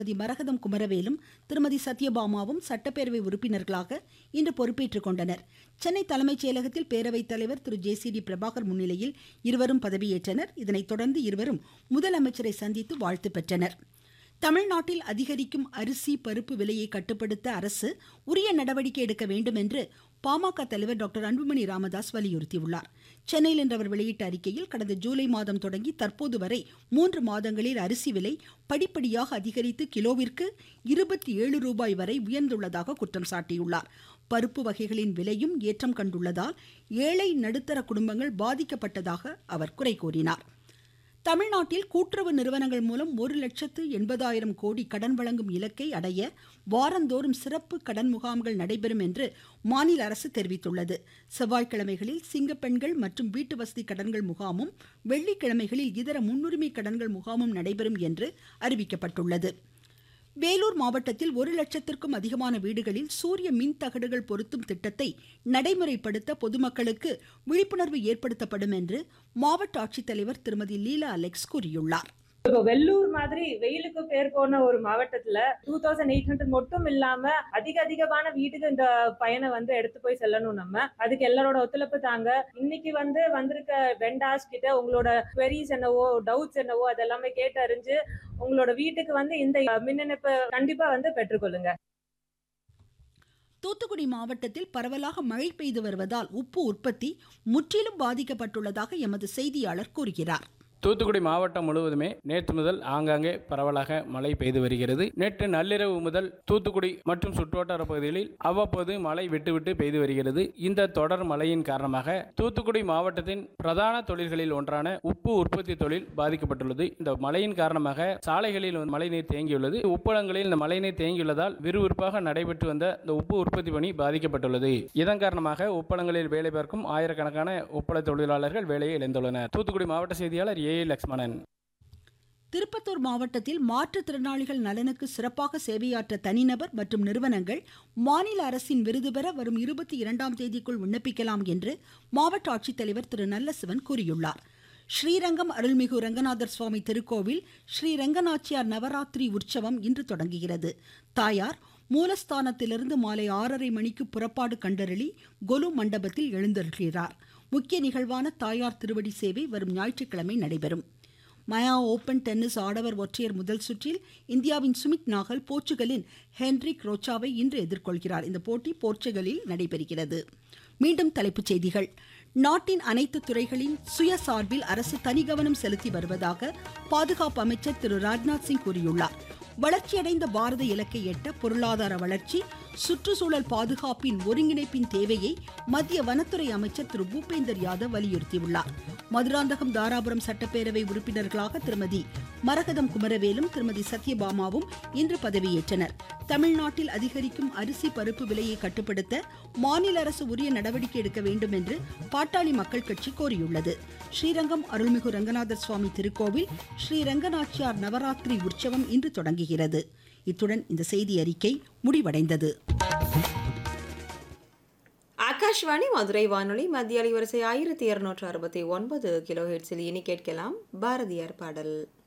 திருமதி மரகதம் குமரவேலும் திருமதி சத்யபாமாவும் சட்டப்பேரவை உறுப்பினர்களாக இன்று பொறுப்பேற்றுக் கொண்டனர் சென்னை தலைமைச் செயலகத்தில் பேரவைத் தலைவர் Thiru J C D Prabhakar முன்னிலையில் இருவரும் பதவியேற்றனர் இதனைத் தொடர்ந்து இருவரும் முதலமைச்சரை சந்தித்து வாழ்த்து பெற்றனர் தமிழ்நாட்டில் அதிகரிக்கும் அரிசி பருப்பு விலையை கட்டுப்படுத்த அரசு உரிய நடவடிக்கை எடுக்க வேண்டும் என்று பாமக தலைவர் டாக்டர் அன்புமணி ராமதாஸ் வலியுறுத்தியுள்ளார் சென்னையில் இன்று அவர் வெளியிட்ட அறிக்கையில் கடந்த ஜூலை மாதம் தொடங்கி தற்போது வரை மூன்று மாதங்களில் அரிசி விலை படிப்படியாக அதிகரித்து கிலோவிற்கு இருபத்தி ஏழு ரூபாய் வரை உயர்ந்துள்ளதாக குற்றம் சாட்டியுள்ளார் பருப்பு வகைகளின் விலையும் ஏற்றம் கண்டுள்ளதால் ஏழை நடுத்தர குடும்பங்கள் பாதிக்கப்பட்டதாக அவர் குறை கூறினார் தமிழ்நாட்டில் கூட்டுறவு நிறுவனங்கள் மூலம் ஒரு லட்சத்து எண்பதாயிரம் கோடி கடன் வழங்கும் இலக்கை அடைய வாரந்தோறும் சிறப்பு கடன் முகாம்கள் நடைபெறும் என்று மாநில அரசு தெரிவித்துள்ளது செவ்வாய்க்கிழமைகளில் சிங்கப்பெண்கள் மற்றும் வீட்டு வசதி கடன்கள் முகாமும் வெள்ளிக்கிழமைகளில் இதர முன்னுரிமை கடன்கள் முகாமும் நடைபெறும் என்று அறிவிக்கப்பட்டுள்ளது வேலூர் மாவட்டத்தில் ஒரு லட்சத்திற்கும் அதிகமான வீடுகளில் சூரிய மின் தகடுகள் பொருத்தும் திட்டத்தை நடைமுறைப்படுத்த பொதுமக்களுக்கு விழிப்புணர்வு ஏற்படுத்தப்படும் என்று மாவட்ட ஆட்சித்தலைவர் திருமதி லீலா அலெக்ஸ் கூறியுள்ளார் இப்போ வெள்ளூர் மாதிரி வெயிலுக்கு பேர் போன ஒரு மாவட்டத்துல டூ தௌசண்ட் எயிட் ஹண்ட்ரட் மட்டும் இல்லாம அதிக அதிகமான வீட்டுக்கு இந்த பயனை வந்து எடுத்து போய் செல்லணும் நம்ம அதுக்கு எல்லாரோட ஒத்துழைப்பு தாங்க இன்னைக்கு வந்து வந்திருக்க வெண்டாஸ் கிட்ட உங்களோட queries என்னவோ டவுட்ஸ் என்னவோ அதெல்லாமே கேட்டு அறிஞ்சு உங்களோட வீட்டுக்கு வந்து இந்த மின் இணைப்பு கண்டிப்பா வந்து பெற்றுக்கொள்ளுங்க தூத்துக்குடி மாவட்டத்தில் பரவலாக மழை பெய்து வருவதால் உப்பு உற்பத்தி முற்றிலும் பாதிக்கப்பட்டுள்ளதாக எமது செய்தியாளர் கூறுகிறார் தூத்துக்குடி மாவட்டம் முழுவதுமே நேற்று முதல் ஆங்காங்கே பரவலாக மழை பெய்து வருகிறது நேற்று நள்ளிரவு முதல் தூத்துக்குடி மற்றும் சுற்றுவட்டார பகுதிகளில் அவ்வப்போது மழை விட்டுவிட்டு பெய்து வருகிறது இந்த தொடர் மழையின் காரணமாக தூத்துக்குடி மாவட்டத்தின் பிரதான தொழில்களில் ஒன்றான உப்பு உற்பத்தி தொழில் பாதிக்கப்பட்டுள்ளது இந்த மழையின் காரணமாக சாலைகளில் வந்து மழைநீர் தேங்கியுள்ளது உப்பளங்களில் இந்த மழைநீர் தேங்கியுள்ளதால் விறுவிறுப்பாக நடைபெற்று வந்த இந்த உப்பு உற்பத்தி பணி பாதிக்கப்பட்டுள்ளது இதன் காரணமாக உப்பளங்களில் வேலை பார்க்கும் ஆயிரக்கணக்கான உப்பள தொழிலாளர்கள் வேலையை இழந்துள்ளனர் தூத்துக்குடி மாவட்ட செய்தியாளர் ஏ லக்ஷ்மணன் திருப்பத்தூர் மாவட்டத்தில் மாற்றுத்திறனாளிகள் நலனுக்கு சிறப்பாக சேவையாற்ற தனிநபர் மற்றும் நிறுவனங்கள் மாநில அரசின் விருது பெற வரும் இருபத்தி இரண்டாம் தேதிக்குள் விண்ணப்பிக்கலாம் என்று மாவட்ட ஆட்சித்தலைவர் திரு நல்லசிவன் கூறியுள்ளார் ஸ்ரீரங்கம் அருள்மிகு ரங்கநாதர் சுவாமி திருக்கோவில் ஸ்ரீ ரங்கநாச்சியார் நவராத்திரி உற்சவம் இன்று தொடங்குகிறது தாயார் மூலஸ்தானத்திலிருந்து மாலை ஆறரை மணிக்கு புறப்பாடு கண்டருளி கொலு மண்டபத்தில் எழுந்தருள்கிறார் முக்கிய நிகழ்வான தாயார் திருவடி சேவை வரும் ஞாயிற்றுக்கிழமை நடைபெறும் மயா ஓபன் டென்னிஸ் ஆடவர் ஒற்றையர் முதல் சுற்றில் இந்தியாவின் சுமித் நாகல் போர்ச்சுகலின் ஹென்ரிக் ரோச்சாவை இன்று எதிர்கொள்கிறார் இந்த போட்டி போர்ச்சுகலில் நடைபெறுகிறது மீண்டும் தலைப்புச் செய்திகள் நாட்டின் அனைத்து துறைகளின் சுயசார்பில் அரசு தனி கவனம் செலுத்தி வருவதாக பாதுகாப்பு அமைச்சர் திரு ராஜ்நாத் சிங் கூறியுள்ளார் வளர்ச்சியடைந்த பாரத இலக்கை எட்ட பொருளாதார வளர்ச்சி சுற்றுச்சூழல் பாதுகாப்பின் ஒருங்கிணைப்பின் தேவையை மத்திய வனத்துறை அமைச்சர் திரு பூபேந்தர் யாதவ் வலியுறுத்தியுள்ளார் மதுராந்தகம் தாராபுரம் சட்டப்பேரவை உறுப்பினர்களாக திருமதி மரகதம் குமரவேலும் திருமதி சத்யபாமாவும் இன்று பதவியேற்றனர் தமிழ்நாட்டில் அதிகரிக்கும் அரிசி பருப்பு விலையை கட்டுப்படுத்த மாநில அரசு உரிய நடவடிக்கை எடுக்க வேண்டும் என்று பாட்டாளி மக்கள் கட்சி கோரியுள்ளது ஸ்ரீரங்கம் அருள்மிகு ரங்கநாதர் சுவாமி திருக்கோவில் ஸ்ரீ ரங்கநாச்சியார் நவராத்திரி உற்சவம் இன்று தொடங்குகிறது இத்துடன் இந்த செய்தி அறிக்கை முடிவடைந்தது ஆகாஷ்வாணி மதுரை வானொலி மத்திய அலைவரிசை ஆயிரத்தி இருநூற்று அறுபத்தி ஒன்பது கிலோ ஹெட்ஸில் இனி கேட்கலாம் பாரதியார் பாடல்